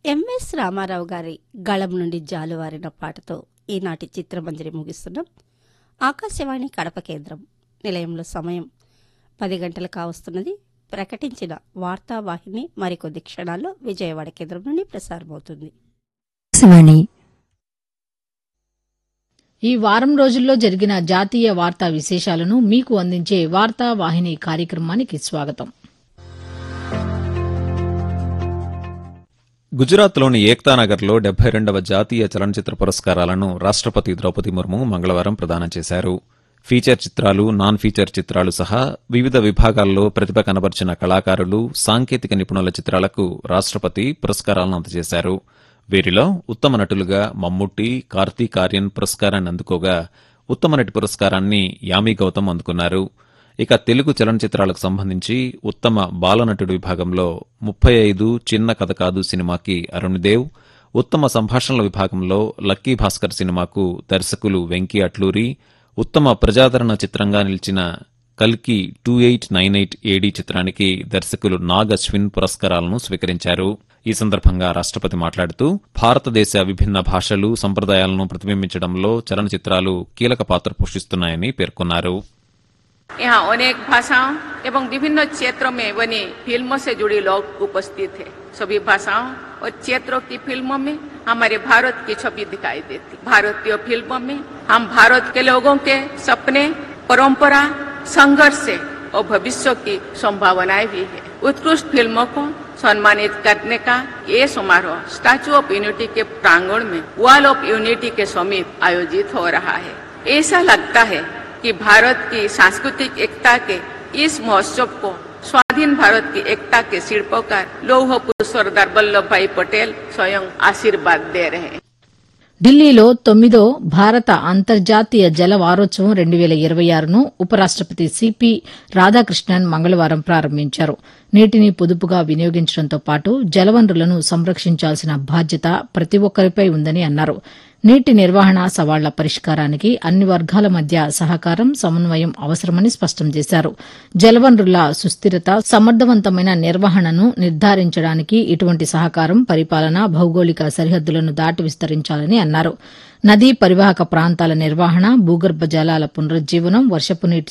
MS Ramarao గారి గళం నుండి జాలువారిన పాటతో ఈనాటి చిత్రమంజరి ముగిస్తున్నాం ఆకాశవాణి కడప కేంద్రం నిలయంలో సమయం పది గంటలు కావస్తున్నది ప్రకటించిన వార్తావాహిని మరికొద్ది క్షణాల్లో విజయవాడ కేంద్రం నుండి ప్రసారమవుతుంది శివాణి ఈ వారం రోజుల్లో జరిగిన జాతీయ వార్తా విశేషాలను మీకు అందించే వార్తా వాహిని కార్యక్రమానికి స్వాగతం గుజరాత్లోని ఏక్తానగర్లో డెబ్బై రెండవ జాతీయ చలనచిత్ర పురస్కారాలను రాష్ట్రపతి ద్రౌపది ముర్ము మంగళవారం ప్రదానం చేశారు ఫీచర్ చిత్రాలు నాన్ ఫీచర్ చిత్రాలు సహా వివిధ విభాగాల్లో ప్రతిభ కనబర్చిన కళాకారులు సాంకేతిక నిపుణుల చిత్రాలకు రాష్ట్రపతి పురస్కారాలను అందజేశారు వీరిలో ఉత్తమ నటులుగా మమ్ముట్టి కార్తీక్ ఆర్యన్ పురస్కారాన్ని అందుకోగా ఉత్తమ నటి పురస్కారాన్ని యామి గౌతమ్ అందుకున్నారు ఇక తెలుగు చలనచిత్రాలకు సంబంధించి ఉత్తమ బాలనటుడు విభాగంలో ముప్పై ఐదు చిన్న కథ కాదు సినిమాకి అరుణ్దేవ్ ఉత్తమ సంభాషణల విభాగంలో లక్కీ భాస్కర్ సినిమాకు దర్శకులు వెంకీ అట్లూరి ఉత్తమ ప్రజాదరణ చిత్రంగా నిలిచిన కల్కి two eight nine eight AD చిత్రానికి దర్శకులు నాగ్ అశ్విన్ పురస్కారాలను స్వీకరించారు ఈ సందర్భంగా రాష్ట్రపతి మాట్లాడుతూ భారతదేశ విభిన్న భాషలు సంప్రదాయాలను ప్రతిబింబించడంలో చలనచిత్రాలు కీలక పాత్ర పోషిస్తున్నాయని పేర్కొన్నారు यहाँ अनेक भाषाओं एवं विभिन्न क्षेत्रों में बनी फिल्मों से जुड़े लोग उपस्थित थे सभी भाषाओं और क्षेत्रों की फिल्मों में हमारे भारत की छवि दिखाई देती भारतीय फिल्मों में हम भारत के लोगों के सपने परंपरा संघर्ष से और भविष्य की संभावनाएं भी है उत्कृष्ट फिल्मों को सम्मानित करने का ये समारोह स्टैचू ऑफ यूनिटी के प्रांगण में वॉल ऑफ यूनिटी के समीप आयोजित हो रहा है ऐसा लगता है कि भारत की सांस्कृतिक एकता के इस महोत्सव को स्वाधीन भारत की एकता के शिल्पकार लौह पुरुष सरदार वल्लभ भाई पटेल स्वयं आशीर्वाद दे रहे हैं ఢిల్లీలో తొమ్మిదో భారత అంతర్జాతీయ జల వారోత్సవం రెండు వేల ఇరవై ఆరును ఉపరాష్టపతి సిపి రాధాకృష్ణన్ మంగళవారం ప్రారంభించారు నీటిని పొదుపుగా వినియోగించడంతో పాటు జలవనరులను సంరక్షించాల్సిన బాధ్యత ప్రతి ఒక్కరిపై ఉందని అన్నారు నీటి నిర్వహణ సవాళ్ల పరిష్కారానికి అన్ని వర్గాల మధ్య సహకారం సమన్వయం అవసరమని స్పష్టం చేశారు జలవనరుల సుస్థిరత సమర్థవంతమైన నిర్వహణను నిర్ధారించడానికి ఇటువంటి సహకారం పరిపాలన భౌగోళిక సరిహద్దులను దాటి విస్తరించాలని అన్నారు నదీ పరివాహక ప్రాంతాల నిర్వహణ భూగర్భ జలాల పునరుజ్జీవనం వర్షపు నీటి